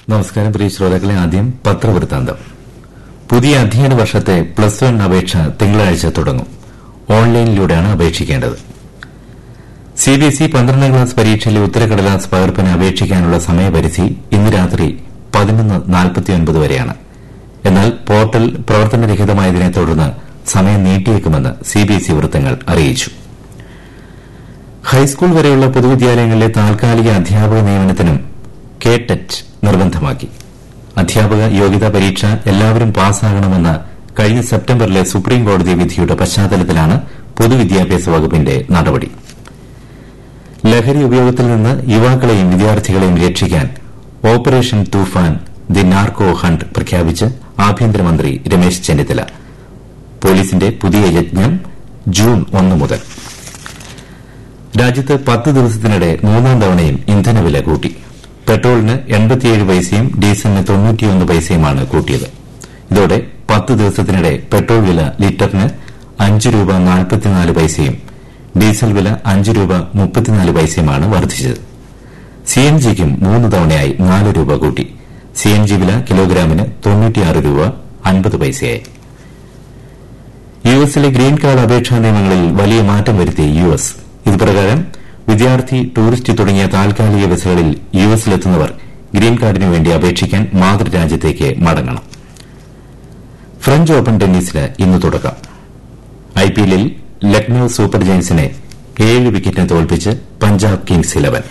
നമസ്കാരം പ്രിയ ശ്രോതാക്കളെ ആദ്യം പത്രവൃത്താന്തം പുതിയ അധ്യയന വർഷത്തെ പ്ലസ് വൺ അപേക്ഷ തിങ്കളാഴ്ച തുടങ്ങും ഓൺലൈനിലൂടെയാണ് അപേക്ഷിക്കേണ്ടത് സിബിഎസ്ഇ പന്ത്രണ്ടാം ക്ലാസ് പരീക്ഷയിലെ ഉത്തരക്കടലാസ് പകർപ്പിന് അപേക്ഷിക്കാനുള്ള സമയപരിധി ഇന്ന് രാത്രി പതിനൊന്ന് നാൽപ്പത്തിയൊൻപത് വരെയാണ് എന്നാൽ പോർട്ടൽ പ്രവർത്തനരഹിതമായതിനെ തുടർന്ന് സമയം നീട്ടിയേക്കുമെന്ന് സിബിഎസ്ഇ വൃത്തങ്ങൾ അറിയിച്ചു ഹൈസ്കൂൾ വരെയുള്ള പൊതുവിദ്യാലയങ്ങളിലെ താൽക്കാലിക അധ്യാപക നിയമനത്തിനും കെ ടെറ്റ് നിർബന്ധമാക്കി അധ്യാപക യോഗ്യതാ പരീക്ഷ എല്ലാവരും പാസ്സാകണമെന്ന കഴിഞ്ഞ സെപ്റ്റംബറിലെ സുപ്രീം കോടതി വിധിയുടെ പശ്ചാത്തലത്തിലാണ് പൊതുവിദ്യാഭ്യാസ വകുപ്പിന്റെ നടപടി ലഹരി ഉപയോഗത്തിൽ നിന്ന് യുവാക്കളെയും വിദ്യാർത്ഥികളെയും രക്ഷിക്കാൻ operation Toofan the narco hunt പ്രഖ്യാപിച്ച് ആഭ്യന്തരമന്ത്രി രമേശ് ചെന്നിത്തല പോലീസിന്റെ പുതിയ യജ്ഞം ജൂൺ ഒന്ന് മുതൽ രാജ്യത്ത് പത്ത് ദിവസത്തിനിടെ മൂന്നാം തവണയും ഇന്ധനവില കൂട്ടി പെട്രോളിന് എൺപത്തിയേഴ് പൈസയും ഡീസലിന് തൊണ്ണൂറ്റിയൊന്ന് പൈസയുമാണ് കൂട്ടിയത് ഇതോടെ പത്ത് ദിവസത്തിനിടെ പെട്രോൾ വില ലിറ്ററിന് അഞ്ച് രൂപ നാൽപ്പത്തിനാല് പൈസയും ഡീസൽ വില അഞ്ച് രൂപ മുപ്പത്തിനാല് പൈസയുമാണ് വർദ്ധിച്ചത് സിഎൻജിക്കും മൂന്ന് തവണയായി നാല് രൂപ കൂട്ടി സിഎൻജി വില കിലോഗ്രാമിന് തൊണ്ണൂറ്റിയാറ് രൂപ അൻപത് പൈസയായി യുഎസിലെ ഗ്രീൻ കാർഡ് അപേക്ഷാ നിയമങ്ങളിൽ വലിയ മാറ്റം വരുത്തി യുഎസ് ഇതുപ്രകാരം വിദ്യാർത്ഥി ടൂറിസ്റ്റ് തുടങ്ങിയ താൽക്കാലിക വിസകളിൽ യുഎസിലെത്തുന്നവർ ഗ്രീൻ കാർഡിനു വേണ്ടി അപേക്ഷിക്കാൻ മാതൃരാജ്യത്തേക്ക് മടങ്ങണം ഫ്രഞ്ച് ഓപ്പൺ ടെന്നീസിന് ഇന്ന് തുടക്കം ഐപിഎല്ലിൽ ലക്നൌ സൂപ്പർ ജയൻസിനെ ഏഴ് വിക്കറ്റിന് തോൽപ്പിച്ച് പഞ്ചാബ് കിങ്സ് ഇലവൻ